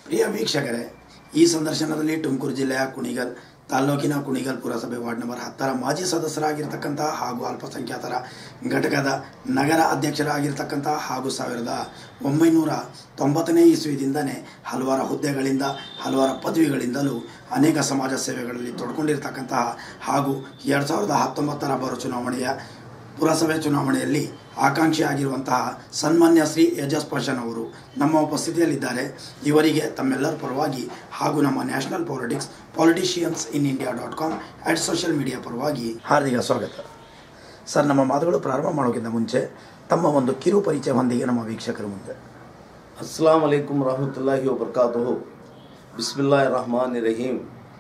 ಪ್ರಿಯ ವೀಕ್ಷಕರೇ ಈ ಸಂದರ್ಶನದಲ್ಲಿ ತುಮಕೂರು ಜಿಲ್ಲೆಯ ಕುಣಿಗಲ್ ತಾಲ್ಲೂಕಿನ ಕುಣಿಗಲ್ ಪುರಸಭೆ ವಾರ್ಡ್ ನಂಬರ್ ಹತ್ತರ ಮಾಜಿ ಸದಸ್ಯರಾಗಿರ್ತಕ್ಕಂತಹ ಹಾಗೂ ಅಲ್ಪಸಂಖ್ಯಾತರ ಘಟಕದ ನಗರ ಅಧ್ಯಕ್ಷರಾಗಿರ್ತಕ್ಕಂತಹ ಹಾಗೂ ಸಾವಿರದ ಒಂಬೈನೂರ ತೊಂಬತ್ತನೇ ಇಸ್ವಿದಿಂದನೇ ಹಲವಾರು ಹುದ್ದೆಗಳಿಂದ ಹಲವಾರು ಪದವಿಗಳಿಂದಲೂ ಅನೇಕ ಸಮಾಜ ಸೇವೆಗಳಲ್ಲಿ ತೊಡ್ಕೊಂಡಿರ್ತಕ್ಕಂತಹ ಹಾಗೂ ಎರಡು ಸಾವಿರದ ಹತ್ತೊಂಬತ್ತರ ಬರೋ ಚುನಾವಣೆಯ ಪುರಸಭೆ ಚುನಾವಣೆಯಲ್ಲಿ ಆಕಾಂಕ್ಷಿಯಾಗಿರುವಂತಹ ಸನ್ಮಾನ್ಯ ಶ್ರೀ ಯಜಸ್ ಪರ್ಷನ್ ಅವರು ನಮ್ಮ ಉಪಸ್ಥಿತಿಯಲ್ಲಿದ್ದಾರೆ ಇವರಿಗೆ ತಮ್ಮೆಲ್ಲರ ಪರವಾಗಿ ಹಾಗೂ ನಮ್ಮ national politics politicians in India dot com at social media ಪರವಾಗಿ ಹಾರ್ದಿಕ ಸ್ವಾಗತ ಸರ್ ನಮ್ಮ ಮಾತುಗಳು ಪ್ರಾರಂಭ ಮಾಡೋಕ್ಕಿಂತ ಮುಂಚೆ ತಮ್ಮ ಒಂದು ಕಿರು ಪರಿಚಯ ಹೊಂದಿಗೆ ನಮ್ಮ ವೀಕ್ಷಕರ ಮುಂದೆ ಅಸ್ಸಲಾಂ ವಲೈಕುಮ್ ರಹಮತುಲ್ಲಾಹಿ ವಬರ್ಕಾತು ಬಿಸ್ಮಿಲ್ಲಾ ರಹಮಾನ್ ರಹೀಂ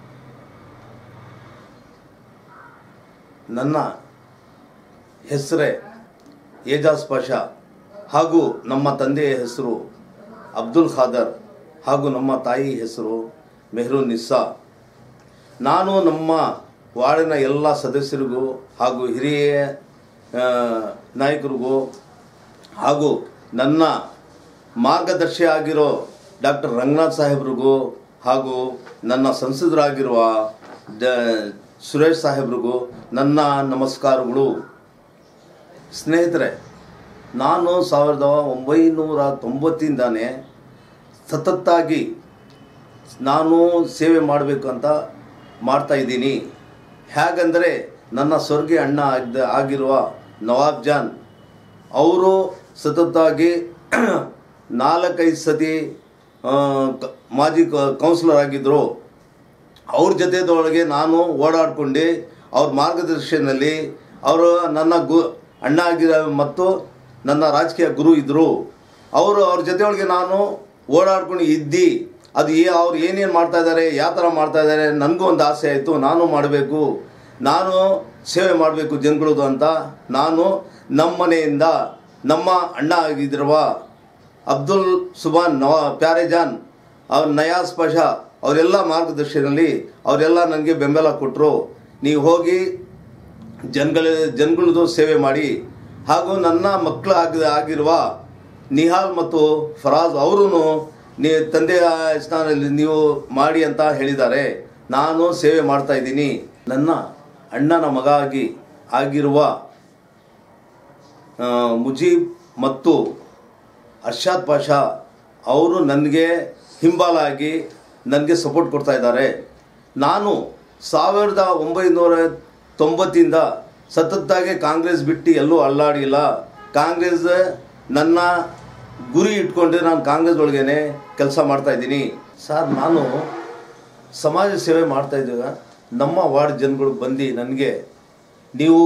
ನನ್ನ ಹೆಸರೇ ಏಜಾಜ್ ಪಾಷಾ ಹಾಗೂ ನಮ್ಮ ತಂದೆಯ ಹೆಸರು ಅಬ್ದುಲ್ ಖಾದರ್ ಹಾಗೂ ನಮ್ಮ ತಾಯಿ ಹೆಸರು ಮೆಹರು ನಿಸ್ಸಾ ನಾನು ನಮ್ಮ ವಾರ್ಡಿನ ಎಲ್ಲ ಸದಸ್ಯರಿಗೂ ಹಾಗೂ ಹಿರಿಯ ಆ, ನಾಯಕರಿಗೂ ಹಾಗೂ ನನ್ನ ಮಾರ್ಗದರ್ಶಿ ಆಗಿರೋ ಡಾಕ್ಟರ್ ರಂಗನಾಥ್ ಸಾಹೇಬ್ರಿಗೂ ಹಾಗೂ ನನ್ನ ಸಂಸದರಾಗಿರುವ ಡ ಸುರೇಶ್ ಸಾಹೇಬ್ರಿಗೂ ನನ್ನ ನಮಸ್ಕಾರಗಳು ಸ್ನೇಹಿತರೆ ನಾನು ಸಾವಿರದ ಒಂಬೈನೂರ ತೊಂಬತ್ತಿಂದಾನೇ ಸತತ್ತಾಗಿ ನಾನು ಸೇವೆ ಮಾಡಬೇಕು ಅಂತ ಮಾಡ್ತಾ ಇದ್ದೀನಿ ಹೇಗಂದರೆ ನನ್ನ ಸ್ವರ್ಗೀಯ ಅಣ್ಣ ಆಗಿದ್ದ ಆಗಿರುವ ನವಾಬ್ ಜಾನ್ ಅವರು ಸತತವಾಗಿ ನಾಲ್ಕೈದು ಸತಿ ಆ, ಕ- ಮಾಜಿ ಕ- ಕೌನ್ಸಿಲರ್ ಆಗಿದ್ದರು ಅವ್ರ ಜೊತೆದೊಳಗೆ ನಾನು ಓಡಾಡ್ಕೊಂಡು ಅವ್ರ ಮಾರ್ಗದರ್ಶನದಲ್ಲಿ ಅವರು ನನ್ನ ಗು ಅಣ್ಣ ಆಗಿರೋ ಮತ್ತು ನನ್ನ ರಾಜಕೀಯ ಗುರು ಇದ್ದರು ಅವರು ಅವ್ರ ಜೊತೆಯೊಳಗೆ ನಾನು ಓಡಾಡ್ಕೊಂಡು ಇದ್ದು ಅದು ಏ ಅವ್ರು ಏನೇನು ಮಾಡ್ತಾ ಇದ್ದಾರೆ ಯಾವ ಥರ ಮಾಡ್ತಾ ಇದ್ದಾರೆ ನನಗೂ ಒಂದು ಆಸೆ ಆಯಿತು ನಾನು ಮಾಡಬೇಕು ನಾನು ಸೇವೆ ಮಾಡಬೇಕು ಜನಗಳದು ಅಂತ ನಾನು ನಮ್ಮ ಮನೆಯಿಂದ ನಮ್ಮ ಅಣ್ಣ ಆಗಿದ್ರುವ ಅಬ್ದುಲ್ ಸುಬಾನ್ ನವಾ ಪ್ಯಾರೆಜಾನ್ ಅವ್ರ ನಯಾಸ್ ಪಾಷಾ ಅವರೆಲ್ಲ ಮಾರ್ಗದರ್ಶನದಲ್ಲಿ ಅವರೆಲ್ಲ ನನಗೆ ಬೆಂಬಲ ಕೊಟ್ಟರು ನೀವು ಹೋಗಿ ಜನಗಳ ಜನಗಳದ್ದು ಸೇವೆ ಮಾಡಿ ಹಾಗೂ ನನ್ನ ಮಕ್ಕಳು ಆಗಿ ಆಗಿರುವ ನಿಹಾಲ್ ಮತ್ತು ಫರಾಜ್ ಅವರು ನೀ ತಂದೆಯ ಸ್ಥಾನದಲ್ಲಿ ನೀವು ಮಾಡಿ ಅಂತ ಹೇಳಿದ್ದಾರೆ ನಾನು ಸೇವೆ ಮಾಡ್ತಾ ಇದ್ದೀನಿ ನನ್ನ ಅಣ್ಣನ ಮಗ ಆಗಿ ಆಗಿರುವ ಆ, ಮುಜೀಬ್ ಮತ್ತು ಅರ್ಷಾದ್ ಪಾಷಾ ಅವರು ನನಗೆ ಹಿಂಬಾಲ ಆಗಿ ನನಗೆ ಸಪೋರ್ಟ್ ಕೊಡ್ತಾ ಇದ್ದಾರೆ ನಾನು ಸಾವಿರದ ಒಂಬೈನೂರ ತೊಂಬತ್ತಿಂದ ಸತತವಾಗಿ ಕಾಂಗ್ರೆಸ್ ಬಿಟ್ಟು ಎಲ್ಲೂ ಅಲ್ಲಾಡಿಲ್ಲ ಕಾಂಗ್ರೆಸ್ ನನ್ನ ಗುರಿ ಇಟ್ಕೊಂಡು ನಾನು ಕಾಂಗ್ರೆಸ್ ಒಳಗೇನೆ ಕೆಲಸ ಮಾಡ್ತಾ ಇದ್ದೀನಿ ಸರ್ ನಾನು ಸಮಾಜ ಸೇವೆ ಮಾಡ್ತಾ ಇದ್ದಾಗ ನಮ್ಮ ವಾರ್ಡ್ ಜನಗಳು ಬಂದು ನನಗೆ ನೀವು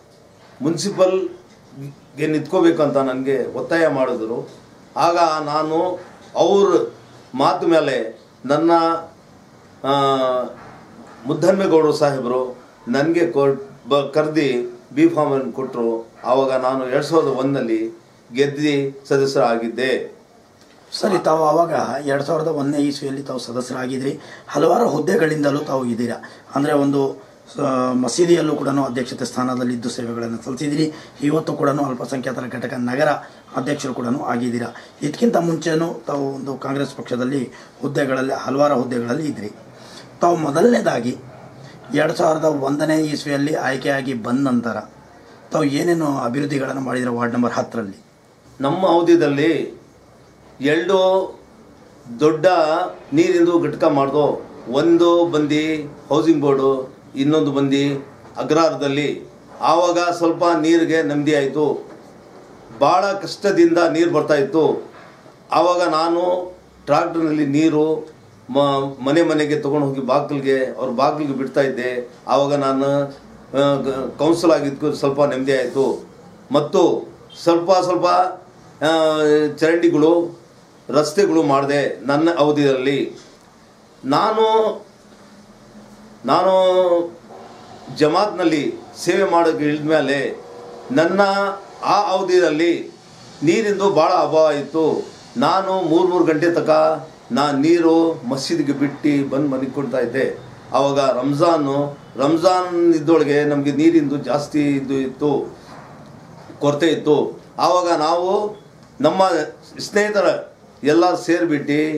ಮುನ್ಸಿಪಲ್ಗೆ ನಿಂತ್ಕೋಬೇಕು ಅಂತ ನನಗೆ ಒತ್ತಾಯ ಮಾಡಿದ್ರು ಆಗ ನಾನು ಅವ್ರ ಮಾತು ಮೇಲೆ ನನ್ನ ಆ, ಮುದ್ದನ್ಮೇಗೌಡರು ಸಾಹೇಬರು ನನಗೆ ಕೊ ಬ ಕರೆದು ಬಿ ಫಾರ್ಮನ್ನು ಕೊಟ್ಟರು ಆವಾಗ ನಾನು ಎರಡು ಸಾವಿರದ ಒಂದರಲ್ಲಿ ಗೆದ್ದಿ ಸದಸ್ಯರಾಗಿದ್ದೆ ಸರಿ ತಾವು ಆವಾಗ ಎರಡು ಸಾವಿರದ ಒಂದನೇ ಇಸ್ವಿಯಲ್ಲಿ ತಾವು ಸದಸ್ಯರಾಗಿದ್ರಿ ಹಲವಾರು ಹುದ್ದೆಗಳಿಂದಲೂ ತಾವು ಇದ್ದೀರಾ ಅಂದರೆ ಒಂದು ಸ- ಮಸೀದಿಯಲ್ಲೂ ಕೂಡ ಅಧ್ಯಕ್ಷತೆ ಸ್ಥಾನದಲ್ಲಿದ್ದು ಸೇವೆಗಳನ್ನು ಸಲ್ಲಿಸಿದಿರಿ ಇವತ್ತು ಕೂಡ ಅಲ್ಪಸಂಖ್ಯಾತರ ಘಟಕ ನಗರ ಅಧ್ಯಕ್ಷರು ಕೂಡ ಆಗಿದ್ದೀರಾ ಇದಕ್ಕಿಂತ ಮುಂಚೆನೂ ತಾವು ಒಂದು ಕಾಂಗ್ರೆಸ್ ಪಕ್ಷದಲ್ಲಿ ಹುದ್ದೆಗಳಲ್ಲಿ ಹಲವಾರು ಹುದ್ದೆಗಳಲ್ಲಿ ಇದ್ರಿ ತಾವು ಮೊದಲನೇದಾಗಿ ಎರಡು ಸಾವಿರದ ಒಂದನೇ ಇಸ್ವಿಯಲ್ಲಿ ಆಯ್ಕೆಯಾಗಿ ಬಂದ ನಂತರ ತಾವು ಏನೇನು ಅಭಿವೃದ್ಧಿಗಳನ್ನು ಮಾಡಿದಿರ ವಾರ್ಡ್ ನಂಬರ್ ಹತ್ತರಲ್ಲಿ ನಮ್ಮ ಅವಧಿಯಲ್ಲಿ ಎರಡು ದೊಡ್ಡ ನೀರಿಂದು ಘಟಕ ಮಾಡ್ದು ಒಂದು ಬಂದು ಹೌಸಿಂಗ್ ಬೋರ್ಡು ಇನ್ನೊಂದು ಬಂದು ಅಗ್ರಹಾರದಲ್ಲಿ ಆವಾಗ ಸ್ವಲ್ಪ ನೀರಿಗೆ ನೆಮ್ಮದಿ ಆಯಿತು ಭಾಳ ಕಷ್ಟದಿಂದ ನೀರು ಬರ್ತಾ ಇತ್ತು ಆವಾಗ ನಾನು ಟ್ರಾಕ್ಟರ್ನಲ್ಲಿ ನೀರು ಮ ಮನೆ ಮನೆಗೆ ತೊಗೊಂಡು ಹೋಗಿ ಬಾಗಿಲಿಗೆ ಅವ್ರ ಬಾಗಿಲಿಗೆ ಬಿಡ್ತಾ ಇದ್ದೆ ಆವಾಗ ನಾನು ಆ, ಗ- ಕೌನ್ಸಿಲ್ ಆಗಿದ್ದಕ್ಕೂ ಸ್ವಲ್ಪ ನೆಮ್ಮದಿ ಆಯಿತು ಮತ್ತು ಸ್ವಲ್ಪ ಸ್ವಲ್ಪ ಆ, ಚರಂಡಿಗಳು ರಸ್ತೆಗಳು ಮಾಡಿದೆ ನನ್ನ ಅವಧಿಯಲ್ಲಿ ನಾನು ನಾನು ಜಮಾತ್ನಲ್ಲಿ ಸೇವೆ ಮಾಡೋಕ್ಕೆ ಇಳಿದ ಮೇಲೆ ನನ್ನ ಆ ಅವಧಿಯಲ್ಲಿ ನೀರಿಂದು ಭಾಳ ಅಭಾವ ಇತ್ತು ನಾನು ಮೂರು ಮೂರು ಗಂಟೆ ತನಕ ನಾ ನೀರು ಮಸೀದಿಗೆ ಬಿಟ್ಟು ಬಂದು ಮನೆಗೆ ಕೊಡ್ತಾ ಇದ್ದೆ ಆವಾಗ ರಂಜಾನು ರಂಜಾನ್ ಇದ್ದೊಳಗೆ ನಮಗೆ ನೀರಿಂದು ಜಾಸ್ತಿ ಇದು ಇತ್ತು ಕೊರತೆ ಇತ್ತು ಆವಾಗ ನಾವು ನಮ್ಮ ಸ್ನೇಹಿತರ ಎಲ್ಲ ಸೇರಿಬಿಟ್ಟು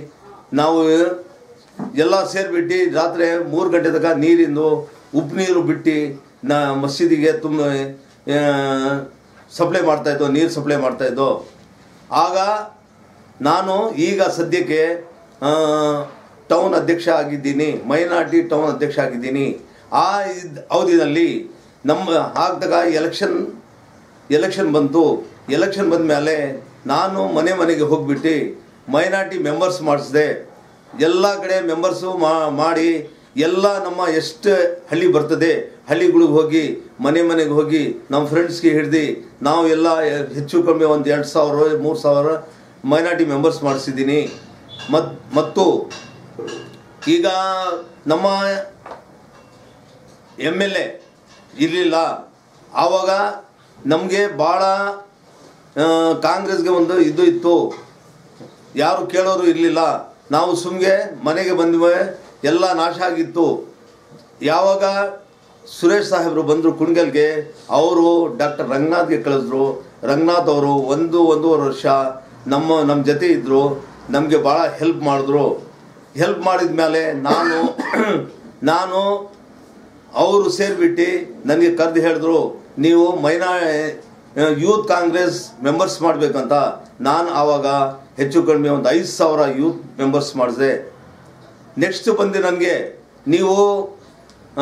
ನಾವು ಎಲ್ಲ ಸೇರಿಬಿಟ್ಟು ರಾತ್ರಿ ಮೂರು ಗಂಟೆ ತನಕ ನೀರಿಂದು ಉಪ್ಪು ನೀರು ಬಿಟ್ಟು ನ ಮಸೀದಿಗೆ ತುಂಬ ಸಪ್ಲೈ ಮಾಡ್ತಾಯಿದ್ದೋ ನೀರು ಸಪ್ಲೈ ಮಾಡ್ತಾಯಿದ್ದೋ ಆಗ ನಾನು ಈಗ ಸದ್ಯಕ್ಕೆ ಆ, ಟೌನ್ ಅಧ್ಯಕ್ಷ ಆಗಿದ್ದೀನಿ ಮೈನಾರಿಟಿ ಟೌನ್ ಅಧ್ಯಕ್ಷ ಆಗಿದ್ದೀನಿ ಆ ಇದ್- ಅವಧಿನಲ್ಲಿ ನಮ್ಮ ಆಗ್ದಾಗ ಎಲೆಕ್ಷನ್ ಎಲೆಕ್ಷನ್ ಬಂತು ಎಲೆಕ್ಷನ್ ಬಂದ ಮೇಲೆ ನಾನು ಮನೆ ಮನೆಗೆ ಹೋಗ್ಬಿಟ್ಟು ಮೈನಾರಿಟಿ ಮೆಂಬರ್ಸ್ ಮಾಡಿಸಿದೆ ಎಲ್ಲ ಕಡೆ ಮೆಂಬರ್ಸು ಮಾಡಿ ಎಲ್ಲ ನಮ್ಮ ಎಷ್ಟು ಹಳ್ಳಿ ಬರ್ತದೆ ಹಳ್ಳಿಗಳಿಗೆ ಹೋಗಿ ಮನೆ ಮನೆಗೆ ಹೋಗಿ ನಮ್ಮ ಫ್ರೆಂಡ್ಸ್ಗೆ ಹಿಡ್ದು ನಾವು ಎಲ್ಲ ಹೆಚ್ಚು ಕಮ್ಮಿ ಒಂದು ಎರಡು ಸಾವಿರ ಮೂರು ಸಾವಿರ ಮೈನಾರಿಟಿ ಮೆಂಬರ್ಸ್ ಮಾಡಿಸಿದ್ದೀನಿ ಮತ್ ಮತ್ತು ಈಗ ನಮ್ಮ ಎಮ್ ಎಲ್ ಎ ಇರಲಿಲ್ಲ ಆವಾಗ ನಮಗೆ ಭಾಳ ಕಾಂಗ್ರೆಸ್ಗೆ ಒಂದು ಇದು ಇತ್ತು ಯಾರು ಕೇಳೋರು ಇರಲಿಲ್ಲ ನಾವು ಸುಮ್ಗೆ ಮನೆಗೆ ಬಂದ್ವಿ ಎಲ್ಲ ನಾಶ ಆಗಿತ್ತು ಯಾವಾಗ ಸುರೇಶ್ ಸಾಹೇಬರು ಬಂದರು ಕುಣ್ಗಲ್ಗೆ ಅವರು ಡಾಕ್ಟರ್ ರಂಗನಾಥ್ಗೆ ಕಳಿಸಿದ್ರು ರಂಗನಾಥ್ ಅವರು ಒಂದು ಒಂದೂವರೆ ವರ್ಷ ನಮ್ಮ ನಮ್ಮ ಜೊತೆ ಇದ್ದರು ನಮಗೆ ಭಾಳ ಹೆಲ್ಪ್ ಮಾಡಿದ್ರು ಹೆಲ್ಪ್ ಮಾಡಿದ ಮೇಲೆ ನಾನು ನಾನು ಅವರು ಸೇರಿಬಿಟ್ಟು ನನಗೆ ಕರೆದು ಹೇಳಿದ್ರು ನೀವು ಮೈನಾ ಯೂತ್ ಕಾಂಗ್ರೆಸ್ ಮೆಂಬರ್ಸ್ ಮಾಡಬೇಕಂತ ನಾನು ಆವಾಗ ಹೆಚ್ಚು ಕಡಿಮೆ ಒಂದು ಐದು ಸಾವಿರ ಯೂತ್ ಮೆಂಬರ್ಸ್ ಮಾಡಿದೆ ನೆಕ್ಸ್ಟ್ ಬಂದು ನನಗೆ ನೀವು ಆ,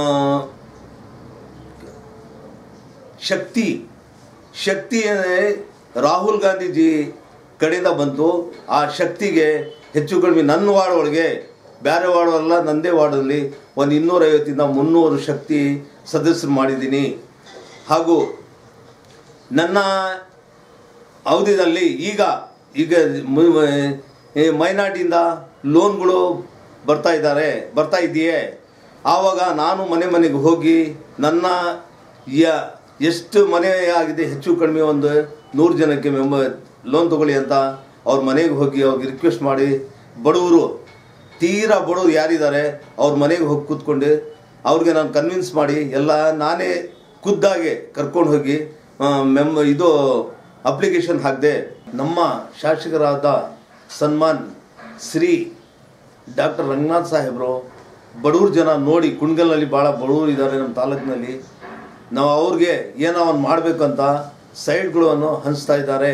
ಶಕ್ತಿ ಶಕ್ತಿ ರಾಹುಲ್ ಗಾಂಧೀಜಿ ಕಡೆಯಿಂದ ಬಂತು ಆ ಶಕ್ತಿಗೆ ಹೆಚ್ಚು ಕಡಿಮೆ ನನ್ನ ವಾರ್ಡ್ ಒಳಗೆ ಬೇರೆ ವಾರ್ಡ್ ಅಲ್ಲ ನಂದೇ ವಾರ್ಡಲ್ಲಿ ಒಂದು ಇನ್ನೂರೈವತ್ತಿಂದ ಮುನ್ನೂರು ಶಕ್ತಿ ಸದಸ್ಯರು ಮಾಡಿದ್ದೀನಿ ಹಾಗೂ ನನ್ನ ಅವಧಿನಲ್ಲಿ ಈಗ ಈಗ ಮು- ಮ- ಈ ಮೈನಾರ್ಟಿಯಿಂದ ಲೋನ್ಗಳು ಬರ್ತಾ ಇದ್ದಾರೆ ಬರ್ತಾ ಇದೆಯೇ ಆವಾಗ ನಾನು ಮನೆ ಮನೆಗೆ ಹೋಗಿ ನನ್ನ ಯ ಎಷ್ಟು ಮನೆ ಆಗಿದೆ ಹೆಚ್ಚು ಕಡಿಮೆ ಒಂದು ನೂರು ಜನಕ್ಕೆ ಮೆಂಬ ಲೋನ್ ತಗೊಳ್ಳಿ ಅಂತ ಅವ್ರ ಮನೆಗೆ ಹೋಗಿ ಅವ್ರಿಗೆ ರಿಕ್ವೆಸ್ಟ್ ಮಾಡಿ ಬಡವರು ತೀರಾ ಬಡವರು ಯಾರಿದ್ದಾರೆ ಅವ್ರ ಮನೆಗೆ ಹೋಗಿ ಕೂತ್ಕೊಂಡು ಅವ್ರಿಗೆ ನಾನು ಕನ್ವಿನ್ಸ್ ಮಾಡಿ ಎಲ್ಲ ನಾನೇ ಖುದ್ದಾಗೆ ಕರ್ಕೊಂಡು ಹೋಗಿ ಆ, ಮೆಮ್ ಇದು ಅಪ್ಲಿಕೇಶನ್ ಹಾಕಿದೆ ನಮ್ಮ ಶಾಸಕರಾದ ಸನ್ಮಾನ್ ಶ್ರೀ ಡಾಕ್ಟರ್ ರಂಗನಾಥ್ ಸಾಹೇಬರು ಬಡವ್ರ ಜನ ನೋಡಿ ಕುಣ್ಗಲ್ನಲ್ಲಿ ಭಾಳ ಬಡವರು ಇದ್ದಾರೆ ನಮ್ಮ ತಾಲೂಕಿನಲ್ಲಿ ನಾವು ಅವ್ರಿಗೆ ಏನೋ ಒಂದು ಮಾಡಬೇಕಂತ ಸೈಡ್ಗಳನ್ನು ಹಂಚ್ತಾ ಇದ್ದಾರೆ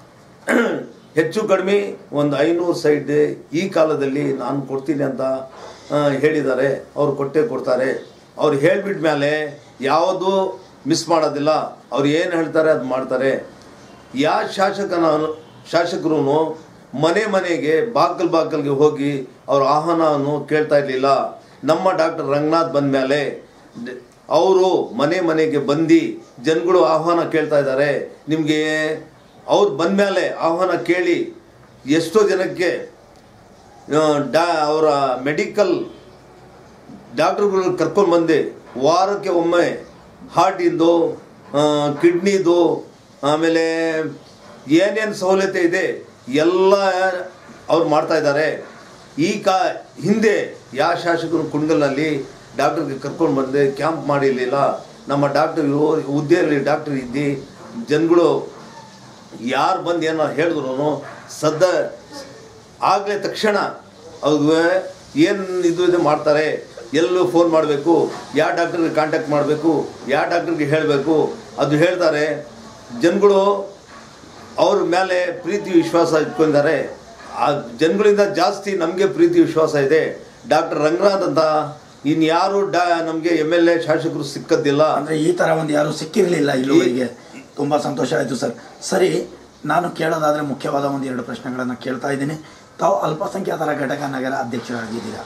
ಹೆಚ್ಚು ಕಡಿಮೆ ಒಂದು ಐನೂರು ಸೈಡ್ ಈ ಕಾಲದಲ್ಲಿ ನಾನು ಕೊಡ್ತೀನಿ ಅಂತ ಆ, ಹೇಳಿದ್ದಾರೆ ಅವ್ರು ಕೊಟ್ಟೇ ಕೊಡ್ತಾರೆ ಅವ್ರು ಹೇಳ್ಬಿಟ್ಟ ಮೇಲೆ ಯಾವುದು ಮಿಸ್ ಮಾಡೋದಿಲ್ಲ ಅವ್ರು ಏನು ಹೇಳ್ತಾರೆ ಅದು ಮಾಡ್ತಾರೆ ಯಾವ ಶಾಸಕನ ಶಾಸಕರು ಮನೆ ಮನೆಗೆ ಬಾಕಲ್ ಬಾಕಲ್ಗೆ ಹೋಗಿ ಅವ್ರ ಆಹ್ವಾನವನ್ನು ಕೇಳ್ತಾ ಇರಲಿಲ್ಲ ನಮ್ಮ ಡಾಕ್ಟರ್ ರಂಗನಾಥ್ ಬಂದ ಮೇಲೆ ಅವರು ಮನೆ ಮನೆಗೆ ಬಂದು ಜನಗಳು ಆಹ್ವಾನ ಕೇಳ್ತಾ ಇದ್ದಾರೆ ನಿಮಗೆ ಅವ್ರು ಬಂದಮೇಲೆ ಆಹ್ವಾನ ಕೇಳಿ ಎಷ್ಟೋ ಜನಕ್ಕೆ ಆ, ಡಾ ಅವರ ಮೆಡಿಕಲ್ ಡಾಕ್ಟ್ರುಗಳು ಕರ್ಕೊಂಡು ಬಂದೆ ವಾರಕ್ಕೆ ಒಮ್ಮೆ ಹಾರ್ಟಿಂದು ಕಿಡ್ನಿದು ಆಮೇಲೆ ಏನೇನು ಸವಲತ್ತು ಇದೆ ಎಲ್ಲ ಅವ್ರು ಮಾಡ್ತಾ ಇದ್ದಾರೆ ಈ ಕಾ ಹಿಂದೆ ಯಾವ ಶಾಸಕರು ಕುಣ್ಗಲ್ನಲ್ಲಿ ಡಾಕ್ಟರ್ಗೆ ಕರ್ಕೊಂಡು ಬಂದೆ ಕ್ಯಾಂಪ್ ಮಾಡಿರಲಿಲ್ಲ ನಮ್ಮ ಡಾಕ್ಟರ್ ಹುದ್ದೆಯಲ್ಲಿ ಡಾಕ್ಟರ್ ಇದ್ದು ಜನಗಳು ಯಾರು ಬಂದು ಏನೋ ಹೇಳಿದ್ರು ಸದ್ದ ಆಗಲೇ ತಕ್ಷಣ ಅವ್ರಿಗೆ ಏನು ಇದು ಇದು ಮಾಡ್ತಾರೆ ಎಲ್ಲೂ ಫೋನ್ ಮಾಡಬೇಕು ಯಾವ ಡಾಕ್ಟ್ರಿಗೆ ಕಾಂಟ್ಯಾಕ್ಟ್ ಮಾಡಬೇಕು ಯಾವ ಡಾಕ್ಟ್ರಿಗೆ ಹೇಳಬೇಕು ಅದು ಹೇಳ್ತಾರೆ ಜನಗಳು ಅವ್ರ ಮೇಲೆ ಪ್ರೀತಿ ವಿಶ್ವಾಸ ಇಟ್ಕೊಂಡಿದ್ದಾರೆ ಆ ಜನಗಳಿಂದ ಜಾಸ್ತಿ ನಮಗೆ ಪ್ರೀತಿ ವಿಶ್ವಾಸ ಇದೆ ಡಾಕ್ಟರ್ ರಂಗನಾಥ್ ಅಂತ ಇನ್ಯಾರು ಡಾ ನಮಗೆ ಎಮ್ ಎಲ್ ಎ ಶಾಸಕರು ಸಿಕ್ಕದ್ದಿಲ್ಲ ಅಂದ್ರೆ ಈ ತರ ಒಂದು ಯಾರು ಸಿಕ್ಕಿರಲಿಲ್ಲ ಇಲ್ಲಿವರೆಗೆ ತುಂಬಾ ಸಂತೋಷ ಆಯಿತು ಸರ್ ಸರಿ ನಾನು ಕೇಳೋದಾದ್ರೆ ಮುಖ್ಯವಾದ ಒಂದು ಎರಡು ಪ್ರಶ್ನೆಗಳನ್ನು ಕೇಳ್ತಾ ಇದ್ದೀನಿ ತಾವು ಅಲ್ಪಸಂಖ್ಯಾತರ ಘಟಕ ನಗರ ಅಧ್ಯಕ್ಷರಾಗಿದ್ದೀರಾ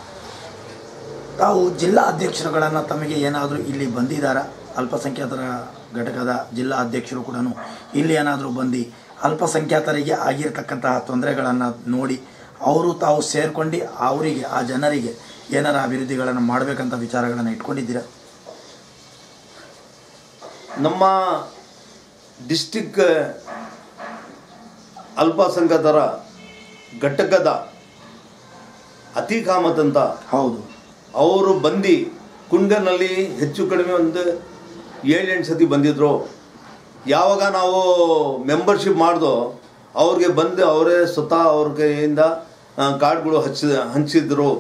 ತಾವು ಜಿಲ್ಲಾ ಅಧ್ಯಕ್ಷರುಗಳನ್ನು ತಮಗೆ ಏನಾದರೂ ಇಲ್ಲಿ ಬಂದಿದ್ದಾರಾ ಅಲ್ಪಸಂಖ್ಯಾತರ ಘಟಕದ ಜಿಲ್ಲಾ ಅಧ್ಯಕ್ಷರು ಕೂಡ ಇಲ್ಲಿ ಏನಾದರೂ ಬಂದು ಅಲ್ಪಸಂಖ್ಯಾತರಿಗೆ ಆಗಿರ್ತಕ್ಕಂತಹ ತೊಂದರೆಗಳನ್ನು ನೋಡಿ ಅವರು ತಾವು ಸೇರ್ಕೊಂಡು ಅವರಿಗೆ ಆ ಜನರಿಗೆ ಏನಾರ ಅಭಿವೃದ್ಧಿಗಳನ್ನು ಮಾಡಬೇಕಂತ ವಿಚಾರಗಳನ್ನು ಇಟ್ಕೊಂಡಿದ್ದೀರಾ ನಮ್ಮ ಡಿಸ್ಟಿಕ್ ಅಲ್ಪಸಂಖ್ಯಾತರ ಘಟಕದ ಅತಿ ಕಾಮತ್ ಅಂತ ಹೌದು ಅವರು ಬಂದು ಕುಂಡನಲ್ಲಿ ಹೆಚ್ಚು ಕಡಿಮೆ ಒಂದು ಏಳೆಂಟು ಸತಿ ಬಂದಿದ್ರು ಯಾವಾಗ ನಾವು ಮೆಂಬರ್ಶಿಪ್ ಮಾಡ್ದೋ ಅವ್ರಿಗೆ ಬಂದು ಅವರೇ ಸ್ವತಃ ಅವ್ರ ಕೈಯಿಂದ ಆ, ಕಾರ್ಡ್ಗಳು ಹಚ್ಚ ಹಂಚಿದ್ರು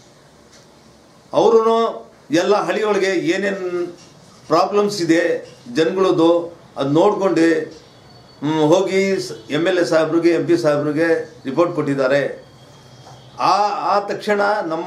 ಅವರು ಎಲ್ಲ ಹಳ್ಳಿಯೊಳಗೆ ಏನೇನು ಪ್ರಾಬ್ಲಮ್ಸ್ ಇದೆ ಜನಗಳದ್ದು ಅದು ನೋಡ್ಕೊಂಡು ಹ್ಮ್, ಹೋಗಿ ಎಮ್ ಎಲ್ ಎ ಸಾಹೇಬ್ರಿಗೆ ಎಂ ಪಿ ಸಾಹೇಬ್ರಿಗೆ ರಿಪೋರ್ಟ್ ಕೊಟ್ಟಿದ್ದಾರೆ ಆ ಆ ತಕ್ಷಣ ನಮ್ಮ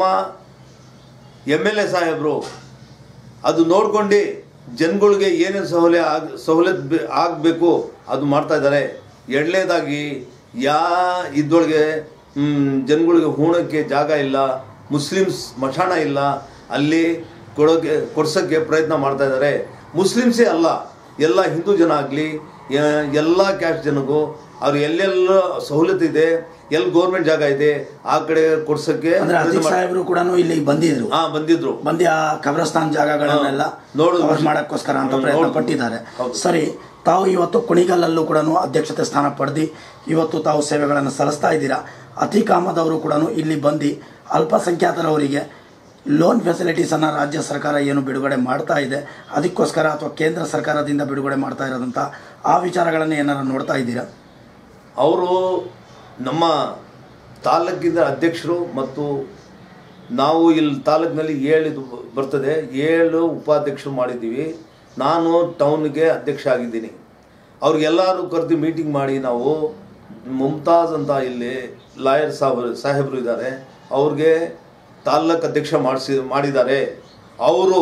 ಎಮ್ ಎಲ್ ಎ ಸಾಹೇಬರು ಅದು ನೋಡ್ಕೊಂಡು ಜನಗಳಿಗೆ ಏನೇನು ಸೌಲಭ್ಯ ಆಗ ಸವಲತ್ತು ಆಗಬೇಕು ಅದು ಮಾಡ್ತಾ ಇದ್ದಾರೆ ಎರಡನೇದಾಗಿ ಯಾ ಇದ್ರೊಳಗೆ ಜನಗಳಿಗೆ ಹೂಣಕ್ಕೆ ಜಾಗ ಇಲ್ಲ ಮುಸ್ಲಿಮ್ಸ್ ಮಠಾಣ ಇಲ್ಲ ಅಲ್ಲಿ ಕೊಡೋಕೆ ಕೊಡ್ಸೋಕ್ಕೆ ಪ್ರಯತ್ನ ಮಾಡ್ತಾ ಇದ್ದಾರೆ ಮುಸ್ಲಿಮ್ಸೇ ಅಲ್ಲ ಎಲ್ಲ ಹಿಂದೂ ಜನ ಆಗಲಿ ಎಲ್ಲ ಕ್ಯಾಸ್ಟ್ ಜನಗೂ ಅವ್ರು ಎಲ್ಲೆಲ್ಲ ಸವಲತ್ತು ಇದೆ ಎಲ್ಲಿ ಗೌರ್ಮೆಂಟ್ ಜಾಗ ಇದೆ ಆ ಕಡೆ ಕೊಡ್ಸೋಕ್ಕೆ ಅಂದ್ರೆ ಅತೀಕ್ ಸಾಹೇಬರು ಕೂಡ ಇಲ್ಲಿಗೆ ಬಂದಿದ್ರು ಹಾ ಬಂದಿದ್ರು ಬಂದು ಆ ಕಬ್ರಸ್ತಾನ್ ಜಾಗಗಳನ್ನೆಲ್ಲ ನೋಡು- ಕವರ್ ಮಾಡಕ್ಕೋಸ್ಕರ ಅಂತ ಪ್ರಯತ್ನ ನೋಡು. ಪಟ್ಟಿದ್ದಾರೆ ಹೌದು. ಸರಿ ತಾವು ಇವತ್ತು ಕುಣಿಗಲ್ಲಲ್ಲೂ ಕೂಡ ಅಧ್ಯಕ್ಷತೆ ಸ್ಥಾನ ಪಡೆದು ಇವತ್ತು ತಾವು ಸೇವೆಗಳನ್ನು ಸಲ್ಲಿಸ್ತಾ ಇದ್ದೀರಾ ಅತೀಕ್ ಅಹಮದ್ ಅವರು ಕೂಡ ಇಲ್ಲಿ ಬಂದು ಅಲ್ಪಸಂಖ್ಯಾತರವರಿಗೆ ಲೋನ್ ಫೆಸಿಲಿಟೀಸನ್ನು ರಾಜ್ಯ ಸರ್ಕಾರ ಏನು ಬಿಡುಗಡೆ ಮಾಡ್ತಾ ಇದೆ ಅದಕ್ಕೋಸ್ಕರ ಅಥವಾ ಕೇಂದ್ರ ಸರ್ಕಾರದಿಂದ ಬಿಡುಗಡೆ ಮಾಡ್ತಾ ಇರೋದಂಥ ಆ ವಿಚಾರಗಳನ್ನು ಏನಾರು ನೋಡ್ತಾ ಇದ್ದೀರಾ ಅವರು ನಮ್ಮ ತಾಲೂಕಿನ ಅಧ್ಯಕ್ಷರು ಮತ್ತು ನಾವು ಇಲ್ಲಿ ತಾಲೂಕಿನಲ್ಲಿ ಏಳು ಇದು ಬರ್ತದೆ ಏಳು ಉಪಾಧ್ಯಕ್ಷರು ಮಾಡಿದ್ದೀವಿ ನಾನು ಟೌನ್ಗೆ ಅಧ್ಯಕ್ಷ ಆಗಿದ್ದೀನಿ ಅವ್ರಿಗೆಲ್ಲರೂ ಕರೆದು ಮೀಟಿಂಗ್ ಮಾಡಿ ನಾವು ಮುಮ್ತಾಜ್ ಅಂತ ಇಲ್ಲಿ ಲಾಯರ್ ಸಾಹೇಬ್ ಸಾಹೇಬರು ಇದ್ದಾರೆ ಅವ್ರಿಗೆ ತಾಲ್ಲೂಕು ಅಧ್ಯಕ್ಷ ಮಾಡಿಸಿ ಮಾಡಿದ್ದಾರೆ ಅವರು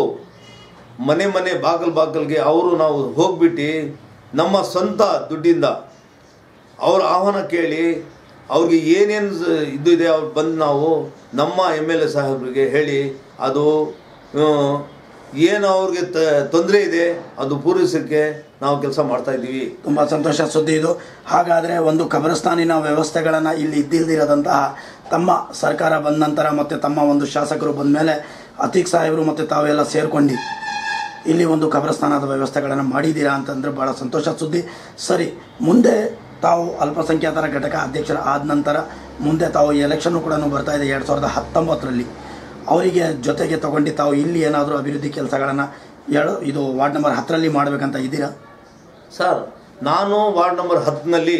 ಮನೆ ಮನೆ ಬಾಗಲ್ ಬಾಗಲ್ಗೆ ಅವರು ನಾವು ಹೋಗ್ಬಿಟ್ಟು ನಮ್ಮ ಸ್ವಂತ ದುಡ್ಡಿಂದ ಅವ್ರ ಆಹ್ವಾನ ಕೇಳಿ ಅವ್ರಿಗೆ ಏನೇನು ಇದು ಇದೆ ಅವ್ರು ಬಂದು ನಾವು ನಮ್ಮ ಎಮ್ ಎಲ್ ಎ ಸಾಹೇಬ್ರಿಗೆ ಹೇಳಿ ಅದು ಆ, ಏನು ಅವ್ರಿಗೆ ತೊಂದರೆ ಇದೆ ಅದು ಪೂರೈಸೋಕ್ಕೆ ನಾವು ಕೆಲಸ ಮಾಡ್ತಾ ಇದ್ದೀವಿ ತುಂಬ ಸಂತೋಷ ಸುದ್ದಿ ಇದು ಹಾಗಾದರೆ ಒಂದು ಕಬ್ರಸ್ತಾನಿನ ವ್ಯವಸ್ಥೆಗಳನ್ನು ಇಲ್ಲಿ ಇದ್ದಿಲ್ದಿರೋದಂತಹ ತಮ್ಮ ಸರ್ಕಾರ ಬಂದ ನಂತರ ಮತ್ತು ತಮ್ಮ ಒಂದು ಶಾಸಕರು ಬಂದ ಮೇಲೆ ಅತೀಕ್ ಸಾಹೇಬರು ಮತ್ತು ತಾವೆಲ್ಲ ಸೇರ್ಕೊಂಡು ಇಲ್ಲಿ ಒಂದು ಕಬ್ರಸ್ತಾನದ ವ್ಯವಸ್ಥೆಗಳನ್ನು ಮಾಡಿದ್ದೀರಾ ಅಂತಂದರೆ ಭಾಳ ಸಂತೋಷ ಸುದ್ದಿ ಸರಿ ಮುಂದೆ ತಾವು ಅಲ್ಪಸಂಖ್ಯಾತರ ಘಟಕ ಅಧ್ಯಕ್ಷರ ಆದ ನಂತರ ಮುಂದೆ ತಾವು ಎಲೆಕ್ಷನ್ನು ಕೂಡ ಬರ್ತಾ ಇದೆ ಎರಡು ಸಾವಿರದ ಹತ್ತೊಂಬತ್ತರಲ್ಲಿ ಅವರಿಗೆ ಜೊತೆಗೆ ತಗೊಂಡು ತಾವು ಇಲ್ಲಿ ಏನಾದರೂ ಅಭಿವೃದ್ಧಿ ಕೆಲಸಗಳನ್ನು ಎರಡು ಇದು ವಾರ್ಡ್ ನಂಬರ್ ಹತ್ತರಲ್ಲಿ ಮಾಡಬೇಕಂತ ಇದ್ದೀರಾ ಸರ್ ನಾನು ವಾರ್ಡ್ ನಂಬರ್ ಹತ್ತನಲ್ಲಿ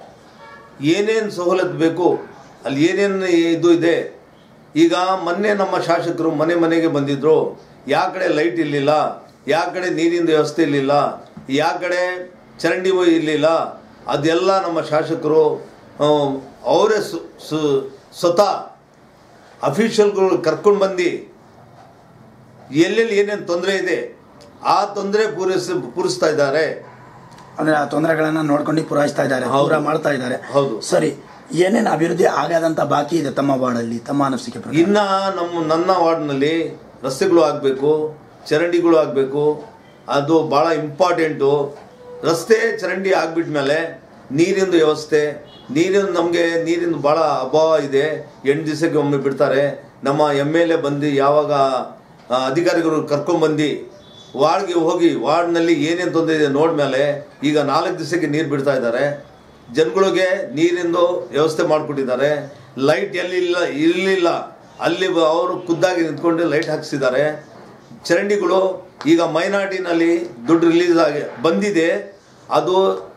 ಏನೇನು ಸವಲತ್ತು ಬೇಕು ಅಲ್ಲಿ ಏನೇನು ಇದು ಇದೆ ಈಗ ಮೊನ್ನೆ ನಮ್ಮ ಶಾಸಕರು ಮನೆ ಮನೆಗೆ ಬಂದಿದ್ರು ಯಾ ಕಡೆ ಲೈಟ್ ಇರಲಿಲ್ಲ ಯಾ ಕಡೆ ನೀರಿನ ವ್ಯವಸ್ಥೆ ಇರಲಿಲ್ಲ ಯಾ ಕಡೆ ಚರಂಡಿ ಇರಲಿಲ್ಲ ಅದೆಲ್ಲ ನಮ್ಮ ಶಾಸಕರು ಆ, ಅವರೇ ಸು- ಸು- ಸ್ವತಃ ಅಫಿಷಿಯಲ್ಗಳು ಕರ್ಕೊಂಡು ಬಂದು ಎಲ್ಲೆಲ್ಲಿ ಏನೇನು ತೊಂದರೆ ಇದೆ ಆ ತೊಂದರೆ ಪೂರೈಸಿ ಪೂರಿಸ್ತಾ ಇದ್ದಾರೆ ಅಂದ್ರೆ ಆ ತೊಂದರೆಗಳನ್ನ ನೋಡ್ಕೊಂಡು ಪೂರೈಸ್ತಾ ಇದ್ದಾರೆ ಹೌದು. ಪೂರ ಮಾಡ್ತಾ ಇದ್ದಾರೆ ಹೌದು. ಸರಿ ಏನೇನು ಅಭಿವೃದ್ಧಿ ಆಗದಂತ ಬಾಕಿ ಇದೆ ತಮ್ಮ ವಾರ್ಡಲ್ಲಿ ತಮ್ಮ ಅನಿಸಿಕೆ ಪ್ರಕಾರ ಇನ್ನ ನಮ್ಮ ನನ್ನ ವಾರ್ಡ್ನಲ್ಲಿ ರಸ್ತೆಗಳು ಆಗಬೇಕು ಚರಂಡಿಗಳು ಆಗಬೇಕು ಅದು ಭಾಳ ಇಂಪಾರ್ಟೆಂಟು ರಸ್ತೆ ಚರಂಡಿ ಆಗ್ಬಿಟ್ಮೇಲೆ ನೀರಿಂದು ವ್ಯವಸ್ಥೆ ನೀರಿನ ನಮಗೆ ನೀರಿನ ಭಾಳ ಅಭಾವ ಇದೆ ಎಂಟು ದಿವಸಕ್ಕೆ ಒಮ್ಮೆ ಬಿಡ್ತಾರೆ ನಮ್ಮ ಎಮ್ ಎಲ್ ಎ ಬಂದು ಯಾವಾಗ ಆ, ಅಧಿಕಾರಿಗಳು ಕರ್ಕೊಂಬಂದು ವಾರ್ಡ್ಗೆ ಹೋಗಿ ವಾರ್ಡ್ನಲ್ಲಿ ಏನೇನು ತೊಂದರೆ ಇದೆ ನೋಡ್ಮೇಲೆ ಈಗ ನಾಲ್ಕು ದಿವಸಕ್ಕೆ ನೀರು ಬಿಡ್ತಾ ಇದ್ದಾರೆ ಜನಗಳಿಗೆ ನೀರಿಂದು ವ್ಯವಸ್ಥೆ ಮಾಡಿಕೊಟ್ಟಿದ್ದಾರೆ ಲೈಟ್ ಎಲ್ಲಿಲ್ಲ ಇರಲಿಲ್ಲ ಅಲ್ಲಿ ಬ- ಅವರು ಖುದ್ದಾಗಿ ನಿಂತ್ಕೊಂಡು ಲೈಟ್ ಹಾಕ್ಸಿದ್ದಾರೆ ಚರಂಡಿಗಳು ಈಗ ಮೈನಾಟಿನಲ್ಲಿ ದುಡ್ಡು ರಿಲೀಸ್ ಆಗಿ ಬಂದಿದೆ ಅದು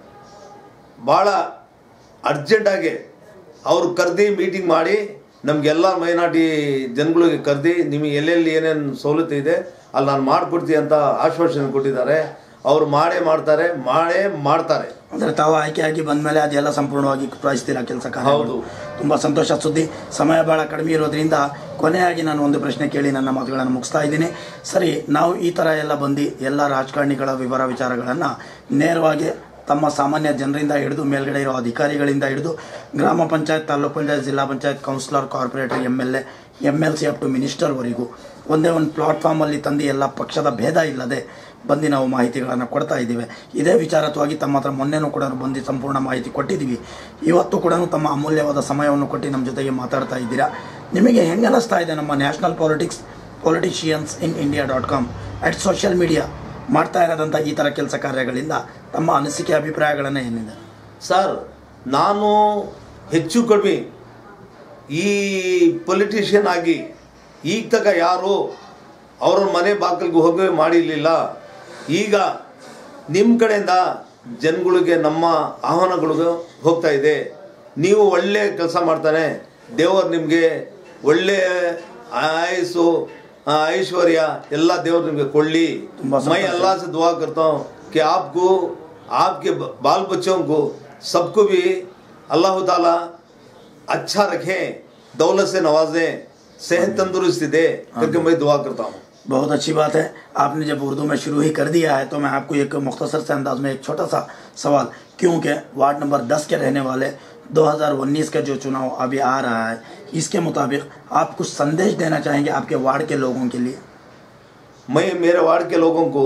ಭಾಳ ಅರ್ಜೆಂಟಾಗಿ ಅವ್ರು ಕರೆದಿ ಮೀಟಿಂಗ್ ಮಾಡಿ ನಮಗೆಲ್ಲ ಮೈನಾಟಿ ಜನಗಳಿಗೆ ಕರೆದಿ ನಿಮಗೆ ಎಲ್ಲೆಲ್ಲಿ ಏನೇನು ಸವಲತ್ತು ಇದೆ ಅಲ್ಲಿ ನಾನು ಮಾಡಿಕೊಡ್ತೀನಿ ಅಂತ ಆಶ್ವಾಸನೆ ಕೊಟ್ಟಿದ್ದಾರೆ ಅವರು ಮಾಡೇ ಮಾಡ್ತಾರೆ ಮಾಡೇ ಮಾಡ್ತಾರೆ ಅಂದ್ರೆ ತಾವು ಆಯ್ಕೆಯಾಗಿ ಬಂದ್ಮೇಲೆ ಅದೆಲ್ಲ ಸಂಪೂರ್ಣವಾಗಿ ಪೂರೈಸ್ತೀರಾ ಕೆಲಸ ಹೌದು. ತುಂಬಾ ಸಂತೋಷ ಸುದ್ದಿ ಸಮಯ ಬಹಳ ಕಡಿಮೆ ಇರೋದ್ರಿಂದ ಕೊನೆಯಾಗಿ ನಾನು ಒಂದು ಪ್ರಶ್ನೆ ಕೇಳಿ ನನ್ನ ಮಾತುಗಳನ್ನು ಮುಗಿಸ್ತಾ ಇದ್ದೀನಿ ಸರಿ ನಾವು ಈ ತರ ಎಲ್ಲ ಬಂದು ಎಲ್ಲ ರಾಜಕಾರಣಿಗಳ ವಿವರ ವಿಚಾರಗಳನ್ನು ನೇರವಾಗಿ ತಮ್ಮ ಸಾಮಾನ್ಯ ಜನರಿಂದ ಹಿಡಿದು ಮೇಲ್ಗಡೆ ಇರೋ ಅಧಿಕಾರಿಗಳಿಂದ ಹಿಡಿದು ಗ್ರಾಮ panchayat taluk panchayat zilla panchayat councillor corporator M L A M L C up to ಮಿನಿಸ್ಟರ್ವರೆಗೂ ಒಂದೇ ಒಂದು ಪ್ಲಾಟ್ಫಾರ್ಮಲ್ಲಿ ತಂದು ಎಲ್ಲ ಪಕ್ಷದ ಭೇದ ಇಲ್ಲದೆ ಬಂದು ನಾವು ಮಾಹಿತಿಗಳನ್ನು ಕೊಡ್ತಾ ಇದ್ದೀವಿ ಇದೇ ವಿಚಾರತ್ವಾಗಿ ತಮ್ಮ ಹತ್ರ ಮೊನ್ನೆನೂ ಕೂಡ ಬಂದು ಸಂಪೂರ್ಣ ಮಾಹಿತಿ ಕೊಟ್ಟಿದ್ದೀವಿ ಇವತ್ತು ಕೂಡ ತಮ್ಮ ಅಮೂಲ್ಯವಾದ ಸಮಯವನ್ನು ಕೊಟ್ಟು ನಮ್ಮ ಜೊತೆಗೆ ಮಾತಾಡ್ತಾ ಇದ್ದೀರಾ ನಿಮಗೆ ಹೆಂಗೆ ಅನ್ನಿಸ್ತಾ ಇದೆ ನಮ್ಮ national politics politicians in India dot com at social media ಮಾಡ್ತಾ ಇರೋದಂಥ ಈ ಥರ ಕೆಲಸ ಕಾರ್ಯಗಳಿಂದ ತಮ್ಮ ಅನಿಸಿಕೆ ಅಭಿಪ್ರಾಯಗಳನ್ನು ಏನಿದೆ ಸರ್ ನಾನು ಹೆಚ್ಚು ಕಡಿಮೆ ಈ ಪೊಲಿಟಿಷಿಯನ್ ಆಗಿ ಈಗ ತಗ ಯಾರು ಅವ್ರ ಮನೆ ಬಾಗಿಲಿಗೆ ಹೋಗಿ ಮಾಡಿರಲಿಲ್ಲ ಈಗ ನಿಮ್ಮ ಕಡೆಯಿಂದ ಜನಗಳಿಗೆ ನಮ್ಮ ಆಹ್ವಾನಗಳಿಗೆ ಹೋಗ್ತಾ ಇದೆ ನೀವು ಒಳ್ಳೆ ಕೆಲಸ ಮಾಡ್ತಾನೆ ದೇವರು ನಿಮಗೆ ಒಳ್ಳೆ ಆಯಸ್ಸು ಆ, ಐಶ್ವರ್ಯ ಎಲ್ಲ ದೇವರು ನಿಮಗೆ ಕೊಳ್ಳಿ ತುಂಬಾ मैं संतोष है। अल्लाह से दुआ करता हूँ कि आपको आपके ब- बाल बच्चों को सबको भी अल्लाह ताला अच्छा रखें दौलत से नवाजें सेहत तंदुरुस्ती दे करके मैं दुआ करता हूँ बहुत अच्छी बात है आपने जब उर्दू में शुरू ही कर दिया है तो मैं आपको एक मुख्तसर से अंदाज में एक छोटा सा सवाल क्योंकि वार्ड नंबर 10 के रहने वाले 2019 का जो चुनाव अभी आ रहा है इसके मुताबिक आप कुछ संदेश देना चाहेंगे आपके वार्ड के लोगों के लिए मैं मेरे वार्ड के लोगों को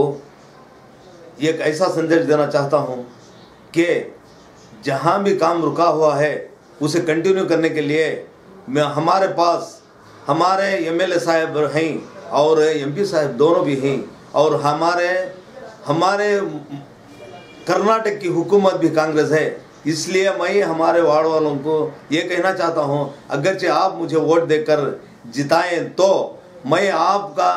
एक ऐसा संदेश देना चाहता हूँ कि जहाँ भी काम रुका हुआ है उसे कंटिन्यू करने के लिए मैं हमारे पास हमारे एमएलए साहब हैं और एमपी साहब दोनों भी हैं और हमारे हमारे कर्नाटक की हुकूमत भी कांग्रेस है इसलिए मैं हमारे वार्ड वालों को ये कहना चाहता हूँ अगरचे आप मुझे वोट देकर जिताएं तो मैं आपका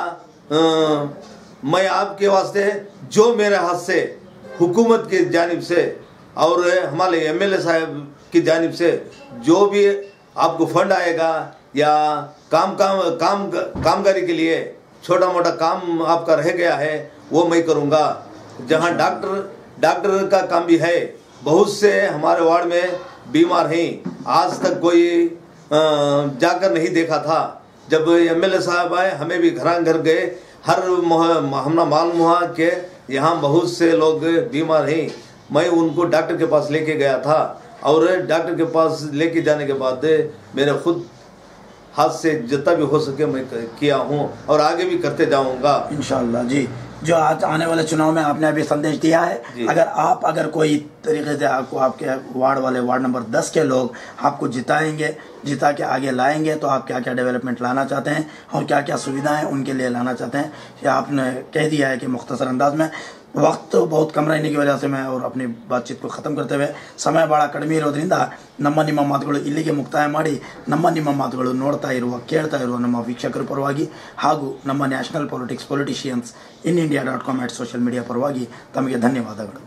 अ, मैं आपके वास्ते जो मेरे हाथ से हुकूमत की जानिब से और हमारे एमएलए साहब की जानिब से जो भी आपको फंड आएगा या काम काम काम कामगारी के लिए छोटा मोटा काम आपका रह गया है वो मैं करूँगा जहाँ डॉक्टर डॉक्टर का काम भी है बहुत से हमारे वार्ड में बीमार हैं आज तक कोई अ, जाकर नहीं देखा था जब एमएलए साहब आए हमें भी घर घर गए हर मोह- हमने मालूम हुआ कि यहाँ बहुत से लोग बीमार हैं मैं उनको डॉक्टर के पास लेके गया था और डॉक्टर के पास लेके जाने के बाद मेरे खुद हाथ से जितना भी हो सके मैं किया हूँ और आगे भी करते जाऊँगा इंशाल्लाह जी जो आज आने वाले चुनाव में आपने अभी संदेश दिया है जी। अगर आप अगर कोई तरीके से आपको आपके वार्ड वाले वार्ड नंबर 10 के लोग आपको जिताएंगे जिता के आगे लाएंगे तो आप क्या क्या डेवलपमेंट लाना चाहते हैं और क्या क्या सुविधाएं उनके लिए लाना चाहते हैं या आपने कह दिया है कि मुख्तसर अंदाज में वक्त तो बहुत कम रहने की वजह से मैं और अपनी बातचीत को ख़त्म करते हुए ಸಮಯ ಭಾಳ ಕಡಿಮೆ ಇರೋದ್ರಿಂದ ನಮ್ಮ ನಿಮ್ಮ ಮಾತುಗಳು ಇಲ್ಲಿಗೆ ಮುಕ್ತಾಯ ಮಾಡಿ ನಮ್ಮ ನಿಮ್ಮ ಮಾತುಗಳು ನೋಡ್ತಾ ಇರುವ ಕೇಳ್ತಾ ಇರುವ ನಮ್ಮ ವೀಕ್ಷಕರ ಪರವಾಗಿ ಹಾಗೂ ನಮ್ಮ national politics politicians in India dot com at social media ಪರವಾಗಿ ತಮಗೆ ಧನ್ಯವಾದಗಳು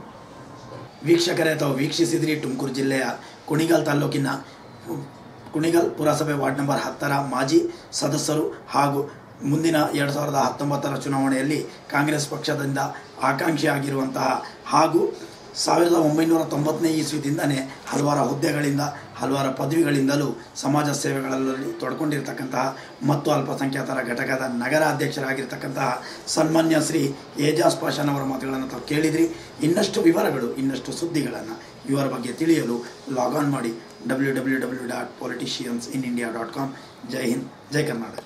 ವೀಕ್ಷಕರೇ ತಾವು ವೀಕ್ಷಿಸಿದ್ರಿ ತುಮಕೂರು ಜಿಲ್ಲೆಯ ಕುಣಿಗಲ್ ತಾಲೂಕಿನ ಕುಣಿಗಲ್ ಪುರಸಭೆ ವಾರ್ಡ್ ನಂಬರ್ ಹತ್ತರ ಮಾಜಿ ಸದಸ್ಯರು ಹಾಗೂ ಮುಂದಿನ ಎರಡು ಸಾವಿರದ ಹತ್ತೊಂಬತ್ತರ ಚುನಾವಣೆಯಲ್ಲಿ ಕಾಂಗ್ರೆಸ್ ಪಕ್ಷದಿಂದ ಆಕಾಂಕ್ಷಿಯಾಗಿರುವಂತಹ ಹಾಗೂ ಸಾವಿರದ ಒಂಬೈನೂರ ತೊಂಬತ್ತನೇ ಇಸ್ವಿದಿಂದನೇ ಹಲವಾರು ಹುದ್ದೆಗಳಿಂದ ಹಲವಾರು ಪದವಿಗಳಿಂದಲೂ ಸಮಾಜ ಸೇವೆಗಳಲ್ಲಿ ತೊಡ್ಕೊಂಡಿರ್ತಕ್ಕಂತಹ ಮತ್ತು ಅಲ್ಪಸಂಖ್ಯಾತರ ಘಟಕದ ನಗರ ಅಧ್ಯಕ್ಷರಾಗಿರ್ತಕ್ಕಂತಹ ಸನ್ಮಾನ್ಯ ಶ್ರೀ ಏಜಾಸ್ ಪಾಷಾನ್ ಅವರ ಮಾತುಗಳನ್ನು ತಾವು ಕೇಳಿದ್ರಿ ಇನ್ನಷ್ಟು ವಿವರಗಳು ಇನ್ನಷ್ಟು ಸುದ್ದಿಗಳನ್ನು ಇವರ ಬಗ್ಗೆ ತಿಳಿಯಲು ಲಾಗ್ ಆನ್ ಮಾಡಿ W W W dot politicians in India dot com Jai Hind Jai Karnataka